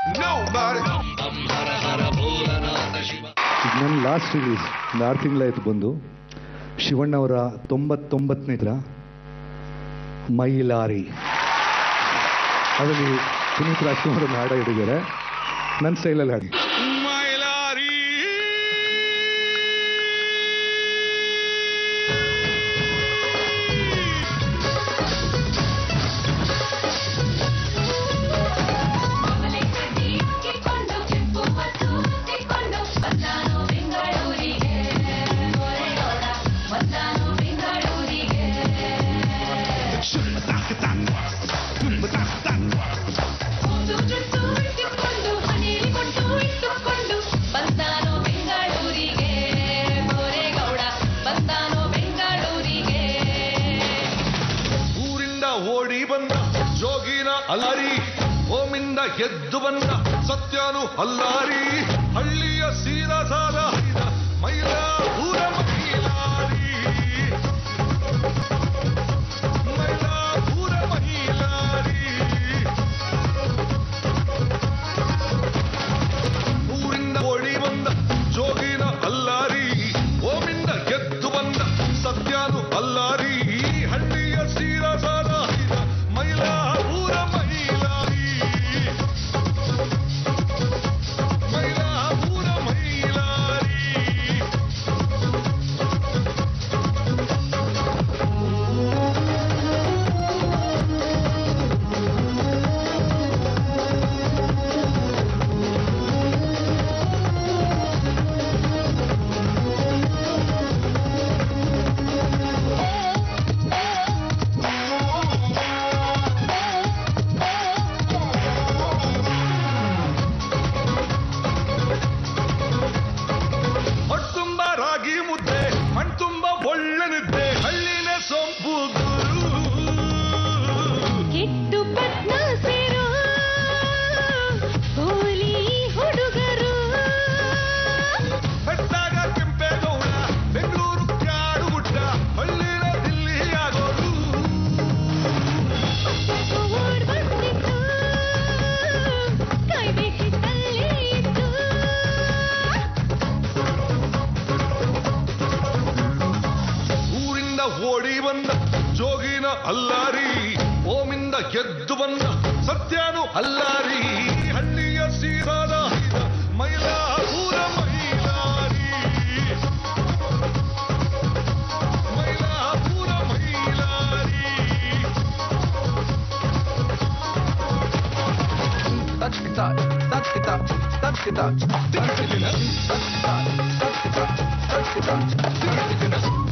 Nobody. ಈಗ ನನ್ನ last release ಒಂದು ಆರು ತಿಂಗಳಾಯ್ತು ಬಂದು ಶಿವಣ್ಣ ಅವರ ತೊಂಬತ್ತೊಂಬತ್ತನೇ ಚಿತ್ರ ಮೈಲಾರಿ ಅದರಲ್ಲಿ ಪುನೀತ್ ರಾಜ್ಕುಮಾರ್ ಒಂದು ಹಾಡ ಹಿಡಿದ್ದಾರೆ ನನ್ನ ಸ್ಟೈಲಲ್ಲಿ ಹಾಡಿ ಮೈಲಾರಿ ಕೊಂಡು ಕೆಂಪು ಮತ್ತು ಮುತ್ತಿಕೊಂಡು ಬಂದಾನು ಬೆಂಗಳೂರಿಗೆ ಮೊರೆಯೋಡ ಬಂದಾನು ಬೆಂಗಳೂರಿಗೆ ಒಂದು ಜುಟ್ಟು ಇಟ್ಟುಕೊಂಡು ಹಣೆಯಲ್ಲಿ ಕೊಟ್ಟು ಇಟ್ಟುಕೊಂಡು ಬಂದಾನು ಬೆಂಗಳೂರಿಗೆ ಮೊರೆಗೌಡ ಬಂದಾನು ಬೆಂಗಳೂರಿಗೆ ಊರಿಂದ ಓಡಿ ಬಂದ ಜೋಗಿನ ಅಲ್ಲಾರಿ ಓಮಿಂದ ಎದ್ದು ಬಂದ ಸತ್ಯನು ಅಲ್ಲಾರಿ ಹಳ್ಳಿಯ ಸೀದಾ ಸಾದ ಹರಿದ ಮೈಲಾಪುರ ಮಹಿಲಾರಿ ಮೈಲಾಪುರ ಮಹಿಲಾರಿ ಊರಿಂದ ಓಡಿ ಬಂದ ಜೋಗಿನ ಅಲ್ಲಾರಿ ಓಮಿಂದ ಎದ್ದು ಬಂದ ಸತ್ಯನು ಅಲ್ಲಾರಿ ಹಳ್ಳಿಯ ಸೀರಸಾದ ಹರಿದ ಮೈಲಾಪುರ ಮಹಿಲಾರಿ ಮೈಲಾಪುರ ಮಹಿಲಾರಿ ಹೊಟ್ಟುಂಬ ರಾಗಿ ಮುದ್ದೆ ಮಣ್ತುಂಬ ಒಳ್ಳೆ ನಿದ್ದೆ ಹಳ್ಳಿನ ಸೊಂಪು ಗುರು ಕೆಟ್ಟು ಪಟ್ನ ಸೇರೋ ಹೋಲಿ ಹುಡುಗರು ಬೆಟ್ಟಾಗ ಕೆಂಪೇಗೌಡ ಬೆಂಗಳೂರು ಕ್ಯಾಡು ಗುಡ್ಡ ಹಳ್ಳಿನ ದಿಲ್ಲಿ ಆಗೋರು ಓಡ್ ಬಂದಿತ್ತು ಕಾಯ್ಬೇಕಿತ್ತಲ್ಲೇ ಇತ್ತು ಊರಿಂದ ಓಡಿ ಬಂದ ಜೋಗಿನ ಅಲ್ಲಾರಿ ಓಮಿಂದ ಎದ್ದು ಬಂದ ಸತ್ಯನು ಅಲ್ಲಾರಿ ಹಳ್ಳಿಯ ಸೀದಾದ ಹರಿದ Mylapore Mylari Mylapore Mylari touch guitar, touch guitar, touch guitar, touch guitar, touch guitar, touch guitar, touch guitar, touch guitar.